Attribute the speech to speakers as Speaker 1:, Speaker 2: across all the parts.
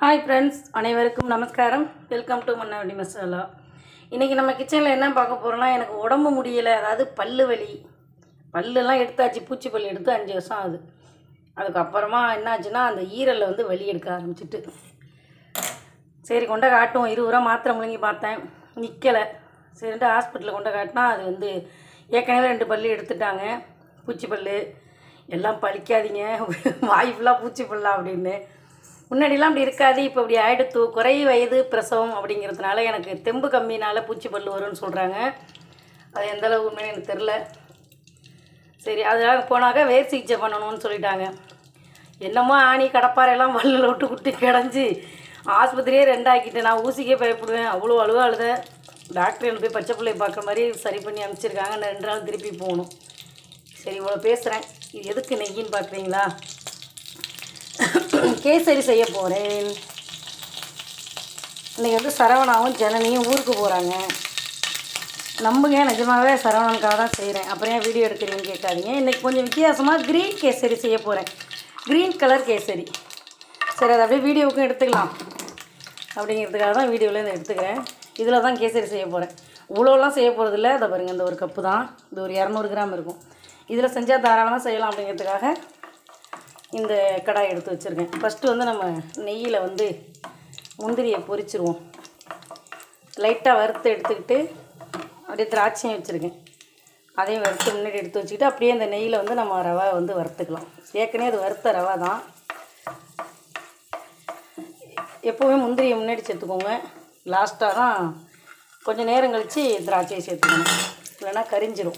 Speaker 1: hi friends அனைவருக்கும் நமஸ்காரம் welcome to Mannady masala இன்றைக்கி நம்ம கிச்சனில் என்ன பார்க்க போகிறோம்னா எனக்கு உடம்பு முடியலை அதாவது பல்லு வலி பல்லெல்லாம் எடுத்தாச்சு பூச்சி பல்லு எடுத்து அஞ்சு வருஷம் ஆகுது அதுக்கப்புறமா என்னாச்சுன்னா அந்த ஈரலில் வந்து வலி எடுக்க ஆரம்பிச்சிட்டு சரி கொண்ட காட்டுவோம் இருபது ரூபா மாத்திரை முழுங்கி பார்த்தேன் நிற்கலை சரின்ட்டு ஹாஸ்பிட்டலில் கொண்ட காட்டினா அது வந்து ஏற்கனவே ரெண்டு பல்லு எடுத்துட்டாங்க பூச்சி பல்லு எல்லாம் பழிக்காதீங்க வாய் ஃபுல்லாக பூச்சி பல்லா அப்படின்னு முன்னாடிலாம் அப்படி இருக்காது இப்போ இப்படி ஆயிடுத்து குறை வயது பிரசவம் அப்படிங்கிறதுனால எனக்கு தெம்பு கம்மினால பூச்சி பல்லு வரும்னு சொல்கிறாங்க அது எந்த அளவு உண்மைன்னு எனக்கு தெரில சரி அதெல்லாம் போனாக்கா வேர் சிகிச்சை பண்ணணும்னு சொல்லிட்டாங்க என்னமோ ஆணி கடப்பாறையெல்லாம் வல்லில் விட்டு குட்டி கிடஞ்சி ஆஸ்பத்திரியே ரெண்டாக்கிட்டேன் நான் ஊசிக்கே பயப்படுவேன் அவ்வளோ அழுவ அழுத டாக்டர் எனக்கு போய் பச்சை பிள்ளைய பார்க்குற மாதிரி சரி பண்ணி அனுப்பிச்சிருக்காங்க நான் ரெண்டு நாள் திருப்பி போகணும் சரி இவ்வளோ பேசுகிறேன் இது எதுக்கு நெய்யின்னு பார்க்குறீங்களா கேசரி செய்ய போகிறேன் இன்றைக்கி வந்து சரவணாவும் ஜனனியும் ஊருக்கு போகிறாங்க நம்புங்க நிஜமாவே சரவணனுக்காக தான் செய்கிறேன் அப்புறம் ஏன் வீடியோ எடுக்கிறீங்கன்னு கேட்காதீங்க இன்றைக்கி கொஞ்சம் வித்தியாசமாக க்ரீன் கேசரி செய்ய போகிறேன் க்ரீன் கலர் கேசரி சரி அதை அப்படியே வீடியோவுக்கும் எடுத்துக்கலாம் அப்படிங்கிறதுக்காக தான் வீடியோவிலேருந்து எடுத்துக்கிறேன் இதில் தான் கேசரி செய்ய போகிறேன் இவ்வளோலாம் செய்ய போகிறதில்ல அதை பாருங்கள் இந்த ஒரு கப்பு தான் இது ஒரு இரநூறு கிராம் இருக்கும் இதில் செஞ்சால் தாராளமாக செய்யலாம் அப்படிங்கிறதுக்காக இந்த கடாய் எடுத்து வச்சுருக்கேன் ஃபஸ்ட்டு வந்து நம்ம நெய்யில் வந்து முந்திரியை பொரிச்சிருவோம் லைட்டாக வறுத்து எடுத்துக்கிட்டு அப்படியே திராட்சையும் வச்சுருக்கேன் அதையும் வறுத்து முன்னாடி எடுத்து வச்சுக்கிட்டு அப்படியே இந்த நெய்யில் வந்து நம்ம ரவை வந்து வறுத்துக்கலாம் ஏற்கனவே அது வறுத்த ரவை தான் எப்போவுமே முந்திரியை முன்னாடி சேர்த்துக்கோங்க லாஸ்ட்டாக தான் கொஞ்சம் நேரம் கழித்து திராட்சையை சேர்த்துக்கணும் இல்லைன்னா கரிஞ்சிரும்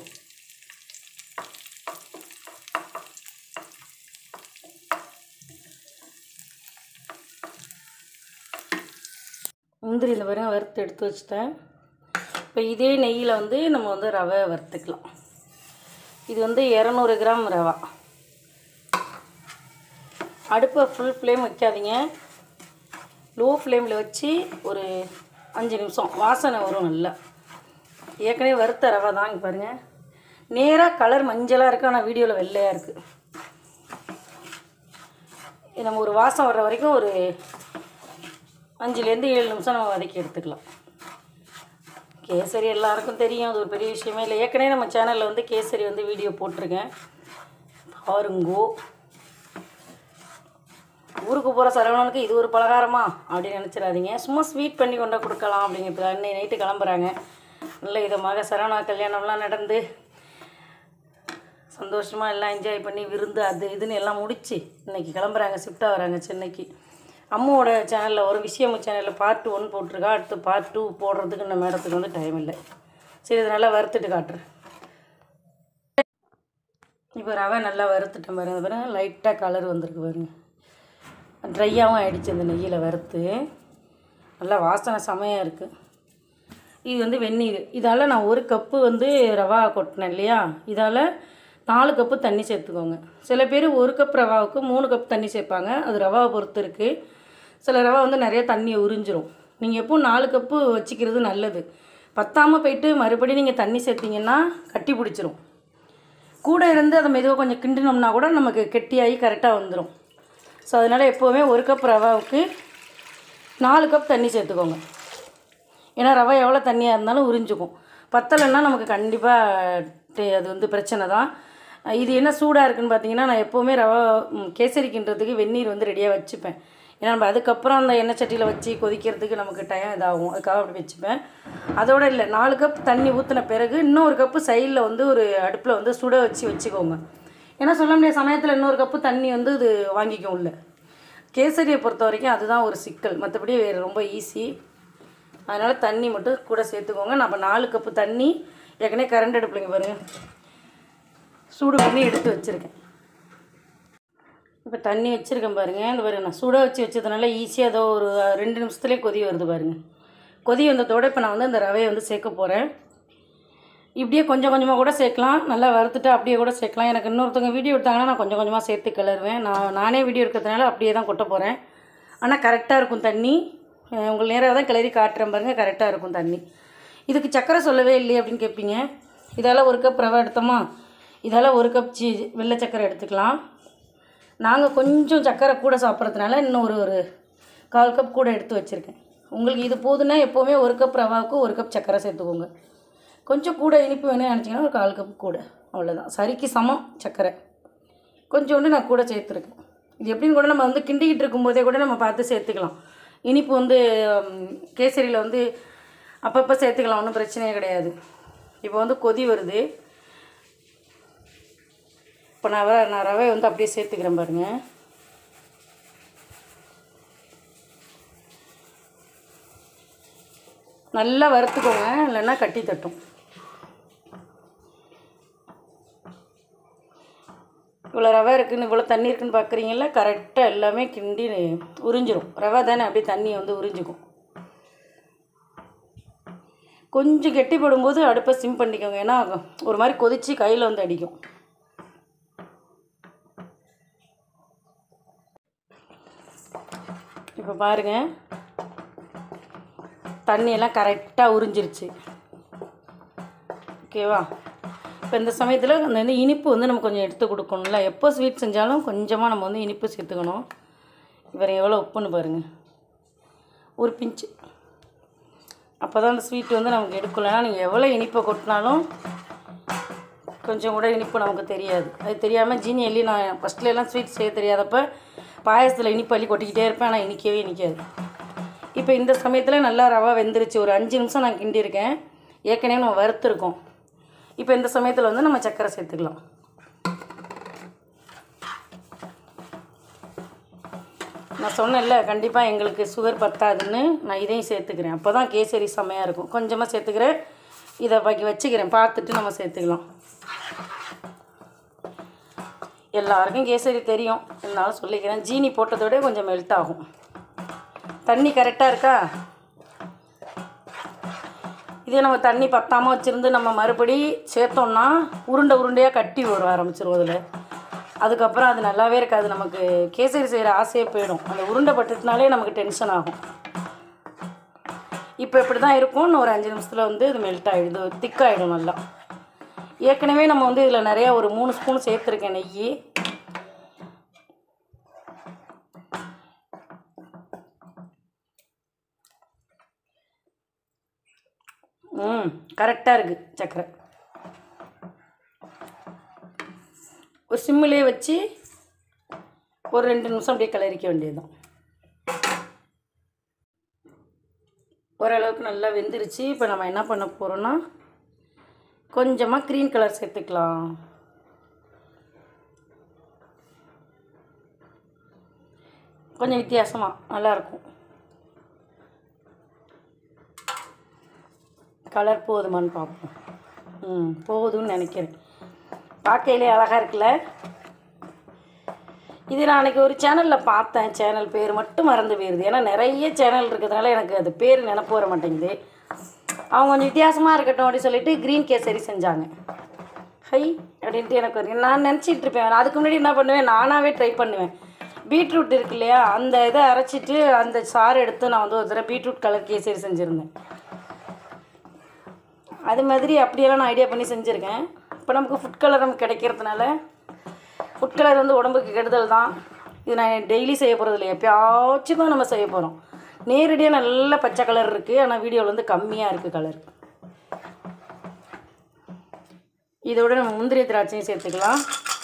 Speaker 1: முந்திரி இந்த பாருங்க வறுத்து எடுத்து வச்சுட்டேன் இப்போ இதே நெய்யில் வந்து நம்ம வந்து ரவை வறுத்துக்கலாம் இது வந்து இரநூறு கிராம் ரவா அடுப்பை ஃபுல் ஃப்ளேம் வைக்காதீங்க லோ ஃப்ளேமில் வச்சு ஒரு அஞ்சு நிமிஷம் வாசனை வரும் நல்லா ஏற்கனவே வறுத்த ரவை தான் இங்கே பாருங்கள் நேராக கலர் மஞ்சளாக இருக்குது ஆனால் வீடியோவில் வெள்ளையாக இருக்குது இது நம்ம ஒரு வாசம் வர்ற வரைக்கும் ஒரு அஞ்சுலேருந்து ஏழு நிமிஷம் நம்ம வதக்கி எடுத்துக்கலாம் கேசரி எல்லாருக்கும் தெரியும் அது ஒரு பெரிய விஷயமே இல்லை ஏற்கனவே நம்ம சேனலில் வந்து கேசரி வந்து வீடியோ போட்டிருக்கேன் பாருங்கோ ஊருக்கு போகிற சரவணனுக்கு இது ஒரு பலகாரமா அப்படின்னு நினச்சிடாதீங்க சும்மா ஸ்வீட் பண்ணி கொண்டா கொடுக்கலாம் அப்படிங்கிறதுக்காக இன்னைக்கு நைட்டு கிளம்புறாங்க நல்ல விதமாக சரவணா கல்யாணம்லாம் நடந்து சந்தோஷமாக எல்லாம் என்ஜாய் பண்ணி விருந்து அது இதுன்னு எல்லாம் முடிச்சு இன்னைக்கு கிளம்புறாங்க ஷிஃப்டாக வராங்க சென்னைக்கு அம்மாவோட சேனலில் ஒரு விஷயம் சேனலில் பார்ட் ஒன் போட்டிருக்கா அடுத்து பார்ட் டூ போடுறதுக்கு இந்த மேடத்துக்கு வந்து டைம் இல்லை சரி இதை நல்லா வறுத்துட்டு காட்டுறேன் இப்போ ரவை நல்லா வறுத்துட்டேன் பாருங்க பாருங்க லைட்டாக கலர் வந்திருக்கு பாருங்க ட்ரையாகவும் ஆயிடுச்சு இந்த நெய்யில் வறுத்து நல்லா வாசனை செமையாக இருக்குது இது வந்து வெந்நீர் இதால் நான் ஒரு கப்பு வந்து ரவா கொட்டினேன் இல்லையா இதால் நாலு கப்பு தண்ணி சேர்த்துக்கோங்க சில பேர் ஒரு கப் ரவாவுக்கு மூணு கப் தண்ணி சேர்ப்பாங்க அது ரவாவை பொறுத்து இருக்குது சில ரவா வந்து நிறைய தண்ணியை உறிஞ்சிரும் நீங்கள் எப்போ நாலு கப்பு வச்சுக்கிறது நல்லது பத்தாமல் போயிட்டு மறுபடியும் நீங்கள் தண்ணி சேர்த்திங்கன்னா கட்டி பிடிச்சிரும் கூட இருந்து அதை மெதுவாக கொஞ்சம் கிண்டினோம்னா கூட நமக்கு கெட்டியாகி கரெக்டாக வந்துடும் ஸோ அதனால் எப்போவுமே ஒரு கப் ரவாவுக்கு நாலு கப் தண்ணி சேர்த்துக்கோங்க ஏன்னா ரவை எவ்வளோ தண்ணியாக இருந்தாலும் உறிஞ்சிக்கும் பத்தலைன்னா நமக்கு கண்டிப்பாக அது வந்து பிரச்சனை தான் இது என்ன சூடாக இருக்குன்னு பார்த்தீங்கன்னா நான் எப்போவுமே ரவை ம், கேசரிக்கின்றதுக்கு வெந்நீர் வந்து ரெடியாக வச்சுப்பேன் ஏன்னா நம்ம அதுக்கப்புறம் அந்த எண்ணெய் சட்டியில் வச்சு கொதிக்கிறதுக்கு நமக்கு டைம் இதாகும் அதுக்காக அப்படி வச்சுப்பேன் அதோட இல்லை நாலு கப் தண்ணி ஊற்றின பிறகு இன்னும் ஒரு கப்பு சைடில் வந்து ஒரு அடுப்பில் வந்து சுட வச்சு வச்சுக்கோங்க ஏன்னா சொல்ல முடியாத சமயத்தில் இன்னொரு கப்பு தண்ணி வந்து இது வாங்கிக்கும் உள்ள கேசரியை பொறுத்த வரைக்கும் அதுதான் ஒரு சிக்கல் மற்றபடி வேறு ரொம்ப ஈஸி அதனால் தண்ணி மட்டும் கூட சேர்த்துக்கோங்க நான் இப்போ நாலு கப்பு தண்ணி ஏற்கனவே கரண்ட் அடுப்புலைங்க பாருங்கள் சூடு பண்ணி எடுத்து வச்சுருக்கேன் இப்போ தண்ணி வச்சுருக்கேன் பாருங்கள் இந்த பாருங்க நான் சுட வச்சு வச்சதுனால ஈஸியாக ஏதோ ஒரு ரெண்டு நிமிஷத்துலேயே கொதி வருது பாருங்கள் கொதி வந்ததோட இப்போ நான் வந்து அந்த ரவையை வந்து சேர்க்க போகிறேன் இப்படியே கொஞ்சம் கொஞ்சமாக கூட சேர்க்கலாம் நல்லா வறுத்துட்டு அப்படியே கூட சேர்க்கலாம் எனக்கு இன்னொருத்தவங்க வீடியோ எடுத்தாங்கன்னா நான் கொஞ்சம் கொஞ்சமாக சேர்த்து கிளறுவேன் நான் நானே வீடியோ எடுக்கிறதுனால அப்படியே தான் கொட்ட போகிறேன் ஆனால் கரெக்டாக இருக்கும் தண்ணி அஹ் உங்களுக்கு நேராக தான் கிளறி காட்டுறேன் பாருங்கள் கரெக்டாக இருக்கும் தண்ணி இதுக்கு சக்கரை சொல்லவே இல்லையே அப்படின்னு கேட்பீங்க இதால் ஒரு கப் ரவை எடுத்தோமா இதால் ஒரு கப் சீ வெள்ளை சக்கரை எடுத்துக்கலாம் நாங்கள் கொஞ்சம் சக்கரை கூட சாப்பிட்றதுனால இன்னும் ஒரு ஒரு கால் கப் கூட எடுத்து வச்சுருக்கேன் உங்களுக்கு இது போதுன்னா எப்போவுமே ஒரு கப் ரவாவுக்கு ஒரு கப் சர்க்கரை சேர்த்துக்கோங்க கொஞ்சம் கூட இனிப்பு வேணும்னு நினச்சிங்கன்னா ஒரு கால் கப் கூட அவ்வளோதான் சரிக்கு சமம் சர்க்கரை கொஞ்சோண்டு நான் கூட சேர்த்துருக்கேன் இது எப்படின்னு கூட நம்ம வந்து கிண்டிக்கிட்டு இருக்கும்போதே கூட நம்ம பார்த்து சேர்த்துக்கலாம் இனிப்பு வந்து ம், கேசரியில் வந்து அப்பப்போ சேர்த்துக்கலாம் ஒன்றும் பிரச்சனையே கிடையாது இப்போ வந்து கொதி வருது இப்போ நான் ரவை நான் ரவை வந்து அப்படியே சேர்த்துக்கிறேன் பாருங்கள் நல்லா வறுத்துக்கோங்க இல்லைன்னா கட்டி தட்டும் இவ்வளோ ரவை இருக்குன்னு இவ்வளோ தண்ணி இருக்குன்னு பார்க்குறீங்களா கரெக்டாக எல்லாமே கிண்டி உறிஞ்சிரும் ரவை தானே அப்படியே தண்ணி வந்து உறிஞ்சிக்கும் கொஞ்சம் கெட்டிப்படும் போது அடுப்பை சிம் பண்ணிக்கோங்க ஏன்னா ஒரு மாதிரி கொதித்து கையில் வந்து அடிக்கும் இப்போ பாருங்கள் தண்ணியெல்லாம் கரெக்டாக உறிஞ்சிருச்சு ஓகேவா இப்போ இந்த சமயத்தில் அந்த வந்து இனிப்பு வந்து நம்ம கொஞ்சம் எடுத்து கொடுக்கணும்ல எப்போ ஸ்வீட் செஞ்சாலும் கொஞ்சமாக நம்ம வந்து இனிப்பு சேர்த்துக்கணும் இவர் எவ்வளோ உப்புன்னு பாருங்கள் ஒரு பிஞ்சு அப்போ தான் அந்த ஸ்வீட் வந்து நமக்கு எடுக்கலைன்னா நீங்கள் எவ்வளோ இனிப்பை கொட்டினாலும் கொஞ்சம் கூட இனிப்பு நமக்கு தெரியாது அது தெரியாமல் ஜீனி அள்ளி நான் ஃபஸ்ட்ல எல்லாம் ஸ்வீட் செய்ய தெரியாதப்ப பாயசத்தில் இனிப்பு அள்ளி கொட்டிக்கிட்டே இருப்பேன் ஆனால் இனிக்கவே இனிக்காது இப்போ இந்த சமயத்தில் நல்லா ரவா வெந்துருச்சு ஒரு அஞ்சு நிமிஷம் நான் கிண்டியிருக்கேன் ஏற்கனவே நம்ம வறுத்துருக்கோம் இப்போ இந்த சமயத்தில் வந்து நம்ம சர்க்கரை சேர்த்துக்கலாம் நான் சொன்னேன்ல கண்டிப்பாக எங்களுக்கு சுகர் பத்தாதுன்னு நான் இதையும் சேர்த்துக்கிறேன் அப்போ தான் கேசரி செம்மையாக இருக்கும் கொஞ்சமாக சேர்த்துக்கிறேன் இதை பாக்கி வச்சுக்கிறேன் பார்த்துட்டு நம்ம சேர்த்துக்கலாம் எல்லாருக்கும் கேசரி தெரியும் இருந்தாலும் சொல்லிக்கிறேன் ஜீனி போட்டதோட கொஞ்சம் மெல்ட் ஆகும் தண்ணி கரெக்டாக இருக்கா இதே நம்ம தண்ணி பத்தாமல் வச்சுருந்து நம்ம மறுபடி சேர்த்தோம்னா உருண்டை உருண்டையாக கட்டி வர ஆரம்பிச்சிரும் அதில் அதுக்கப்புறம் அது நல்லாவே இருக்காது நமக்கு கேசரி செய்கிற ஆசையே போயிடும் அந்த உருண்டை பட்டுட்டுனாலே நமக்கு டென்ஷன் ஆகும் இப்போ இப்படி தான் இருக்கும் இன்னும் ஒரு அஞ்சு நிமிஷத்தில் வந்து இது மெல்ட் ஆகிடுது திக்காகிடும் நல்லா ஏற்கனவே நம்ம வந்து இதில் நிறையா ஒரு மூணு ஸ்பூன் சேர்த்துருக்கேன் நெய் ம் கரெக்டாக இருக்குது சக்கரை ஒரு சிம்மிலே வச்சு ஒரு ரெண்டு நிமிஷம் அப்படியே கிளறிக்க வேண்டியதுதான் ஓரளவுக்கு நல்லா வெந்துருச்சு இப்போ நம்ம என்ன பண்ண போகிறோன்னா கொஞ்சமாக க்ரீன் கலர் சேர்த்துக்கலாம் கொஞ்சம் வித்தியாசமாக நல்லாயிருக்கும் கலர் போதுமான்னு பார்ப்போம் ம் போதும்னு நினைக்கிறேன் பார்க்கையிலே அழகாக இருக்குல்ல இது நான் அன்றைக்கி ஒரு சேனலில் பார்த்தேன் சேனல் பேர் மட்டும் மறந்து போயிடுது ஏன்னா நிறைய சேனல் இருக்கிறதுனால எனக்கு அது பேர் நினப்பு வர மாட்டேங்குது அவங்க கொஞ்சம் வித்தியாசமாக இருக்கட்டும் அப்படின்னு சொல்லிட்டு க்ரீன் கேசரி செஞ்சாங்க ஹை அப்படின்ட்டு எனக்கு ஒரு நான் நினச்சிட்டு இருப்பேன் அதுக்கு முன்னாடி என்ன பண்ணுவேன் நானாகவே ட்ரை பண்ணுவேன் பீட்ரூட் இருக்கு இல்லையா அந்த இதை அரைச்சிட்டு அந்த சாறு எடுத்து நான் வந்து ஒரு தடவை பீட்ரூட் கலர் கேசரி செஞ்சுருந்தேன் அது மாதிரி அப்படியெல்லாம் நான் ஐடியா பண்ணி செஞ்சுருக்கேன் இப்போ நமக்கு ஃபுட் கலர் நமக்கு கிடைக்கிறதுனால ஃபுட் கலர் வந்து உடம்புக்கு கெடுதல் தான் இது நான் டெய்லி செய்ய போகிறது இல்லை எப்பயாச்சும் தான் நம்ம செய்ய போகிறோம் நேரடியாக நல்ல பச்சை கலர் இருக்குது ஆனால் வீடியோவில் வந்து கம்மியாக இருக்குது கலர் இதோட நம்ம முந்திரி திராட்சையும் சேர்த்துக்கலாம்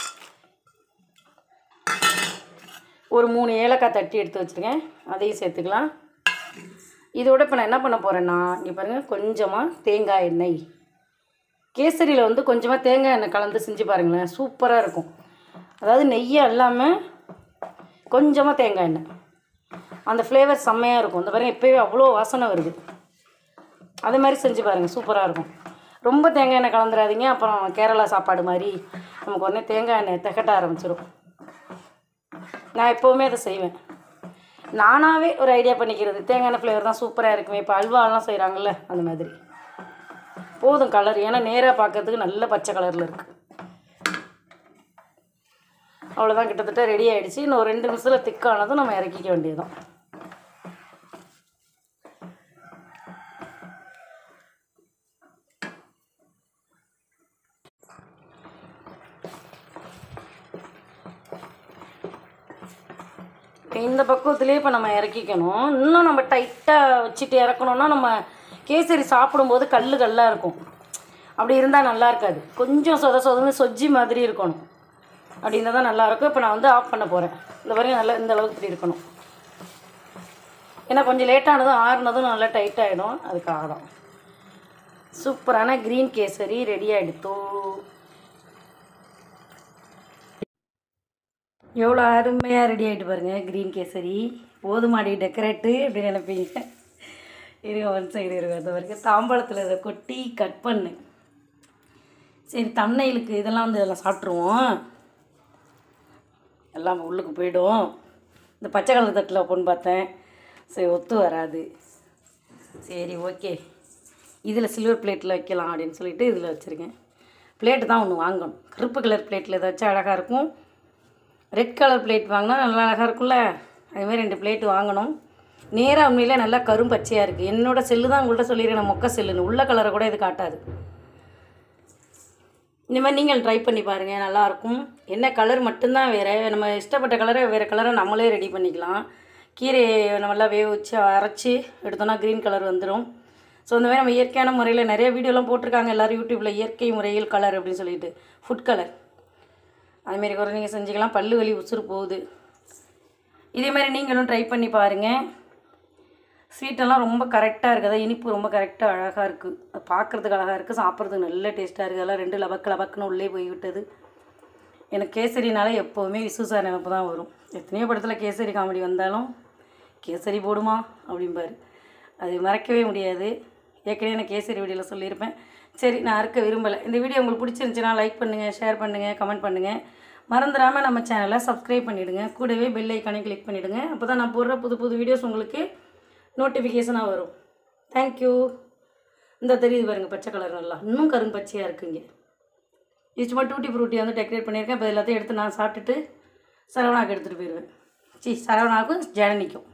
Speaker 1: ஒரு மூணு ஏலக்காய் தட்டி எடுத்து வச்சுருக்கேன் அதையும் சேர்த்துக்கலாம் இதோட இப்போ நான் என்ன பண்ண போகிறேன்னா இங்கே பாருங்கள் கொஞ்சமாக தேங்காய் எண்ணெய் கேசரியில் வந்து கொஞ்சமாக தேங்காய் எண்ணெய் கலந்து செஞ்சு பாருங்களேன் சூப்பராக இருக்கும் அதாவது நெய்யை இல்லாமல் கொஞ்சமாக தேங்காய் எண்ணெய் அந்த ஃப்ளேவர் செம்மையாக இருக்கும் இந்த பாருங்கள் இப்போவே அவ்வளோ வாசனை வருது அதே மாதிரி செஞ்சு பாருங்கள் சூப்பராக இருக்கும் ரொம்ப தேங்காய் எண்ணெய் கலந்துடாதீங்க அப்புறம் கேரளா சாப்பாடு மாதிரி நமக்கு உடனே தேங்காய் எண்ணெய் திகட்ட ஆரம்பிச்சிடும் நான் எப்போவுமே அதை செய்வேன் நானாகவே ஒரு ஐடியா பண்ணிக்கிறது தேங்காய் எண்ணெய் ஃப்ளேவர் தான் சூப்பராக இருக்குமே இப்போ அல்வாலாம் செய்கிறாங்கல்ல அந்த மாதிரி போதும் கலர் ஏன்னா நேராக பார்க்கறதுக்கு நல்ல பச்சை கலரில் இருக்குது அவ்வளோதான் கிட்டத்தட்ட ரெடி ஆகிடுச்சு இன்னும் ஒரு ரெண்டு நிமிஷத்தில் திக்கானதும் நம்ம இறக்கிக்க வேண்டியதுதான் இந்த பக்குவத்திலே இப்போ நம்ம இறக்கிக்கணும் இன்னும் நம்ம டைட்டாக வச்சுட்டு இறக்கணும்னா நம்ம கேசரி சாப்பிடும்போது கல் கல்லாக இருக்கும் அப்படி இருந்தால் நல்லா இருக்காது கொஞ்சம் சொத சொதன்னு சொஜ்ஜி மாதிரி இருக்கணும் அப்படி இருந்தால் தான் நல்லாயிருக்கும் இப்போ நான் வந்து ஆஃப் பண்ண போகிறேன் இந்த வரையும் நல்லா இந்த அளவுக்கு இப்படி இருக்கணும் ஏன்னா கொஞ்சம் லேட்டானதும் ஆறுனதும் நல்லா டைட் ஆகிடும் அதுக்காக தான் சூப்பரான க்ரீன் கேசரி ரெடி ஆகிடுத்தோ எவ்வளோ அருமையாக ரெடி ஆகிட்டு பாருங்க க்ரீன் கேசரி போதுமாடி டெக்கரேட்டு அப்படின்னு நினைப்பீங்க இருங்க ஒன் சைடு இருங்க அந்த வரைக்கும் தாம்பாளத்தில் இதை கொட்டி கட் பண்ணு சரி தம்னையிலுக்கு இதெல்லாம் வந்து இதெல்லாம் சாப்பிட்ருவோம் எல்லாம் உள்ளுக்கு போயிடும் இந்த பச்சை கலர் தட்டில் வைப்போன்னு பார்த்தேன் சரி ஒத்து வராது சரி ஓகே இதில் சில்வர் பிளேட்டில் வைக்கலாம் அப்படின்னு சொல்லிட்டு இதில் வச்சுருக்கேன் பிளேட்டு தான் ஒன்று வாங்கணும் கருப்பு கலர் பிளேட்டில் இதை வச்சா அழகாக இருக்கும் ரெட் கலர் பிளேட் வாங்கினா நல்லா அழகாக இருக்கும்ல அதுமாதிரி ரெண்டு பிளேட்டு வாங்கணும் நேராக உண்மையிலே நல்லா கரும்பச்சையாக இருக்குது என்னோடய செல்லு தான் உங்கள்கிட்ட சொல்லியிருக்கேன் மொக்க செல்லுன்னு உள்ள கலரை கூட இது காட்டாது இந்த மாதிரி நீங்கள் ட்ரை பண்ணி பாருங்கள் நல்லாயிருக்கும் என்ன கலர் மட்டும்தான் வேறு நம்ம இஷ்டப்பட்ட கலரை வேறு கலரை நம்மளே ரெடி பண்ணிக்கலாம் கீரையை நல்லா வேக வச்சு அரைச்சி எடுத்தோன்னா க்ரீன் கலர் வந்துடும் ஸோ இந்த மாதிரி நம்ம இயற்கையான முறையில் நிறைய வீடியோலாம் போட்டிருக்காங்க எல்லோரும் யூடியூப்பில் இயற்கை முறையில் கலர் அப்படின்னு சொல்லிட்டு ஃபுட் கலர் அதுமாரி கூட நீங்கள் செஞ்சுக்கலாம் பல்லு வலி உசுறு போகுது இதே மாதிரி நீங்களும் ட்ரை பண்ணி பாருங்கள் ஸ்வீட்டெல்லாம் ரொம்ப கரெக்டாக இருக்குது அதான் இனிப்பு ரொம்ப கரெக்டாக அழகாக இருக்குது அது பார்க்குறதுக்கு அழகாக இருக்குது சாப்பிட்றதுக்கு நல்ல டேஸ்ட்டாக இருக்குது அதெல்லாம் ரெண்டு லபக்கு லபக்குன்னு உள்ளே போய் விட்டது எனக்கு கேசரினால எப்போவுமே விசுசார நினப்பு தான் வரும் எத்தனையோ படத்தில் கேசரி காமெடி வந்தாலும் கேசரி போடுமா அப்படிம்பாரு அது மறக்கவே முடியாது ஏற்கனவே நான் கேசரி வீடியோவில் சொல்லியிருப்பேன் சரி நான் இருக்க விரும்பலை இந்த வீடியோ உங்களுக்கு பிடிச்சிருந்துச்சுன்னா லைக் பண்ணுங்கள் ஷேர் பண்ணுங்கள் கமெண்ட் பண்ணுங்கள் மறந்துடாமல் நம்ம சேனலை சப்ஸ்கிரைப் பண்ணிவிடுங்க கூடவே பெல் ஐக்கானே கிளிக் பண்ணிவிடுங்க அப்போ தான் நான் போடுற புது புது வீடியோஸ் உங்களுக்கு நோட்டிஃபிகேஷனாக வரும் தேங்க்யூ இந்த தெரியுது பாருங்க பச்சை கலர் நல்லா இன்னும் கரும்பு பச்சையாக இருக்குங்க இது சும்மா டூட்டி ஃப்ரூட்டி வந்து டெக்கரேட் பண்ணியிருக்கேன் இப்போ எல்லாத்தையும் எடுத்து நான் சாப்பிட்டுட்டு சரவணாக்கு எடுத்துகிட்டு போயிடுவேன் சி சரவணாவுக்கும் ஜனனிக்கும்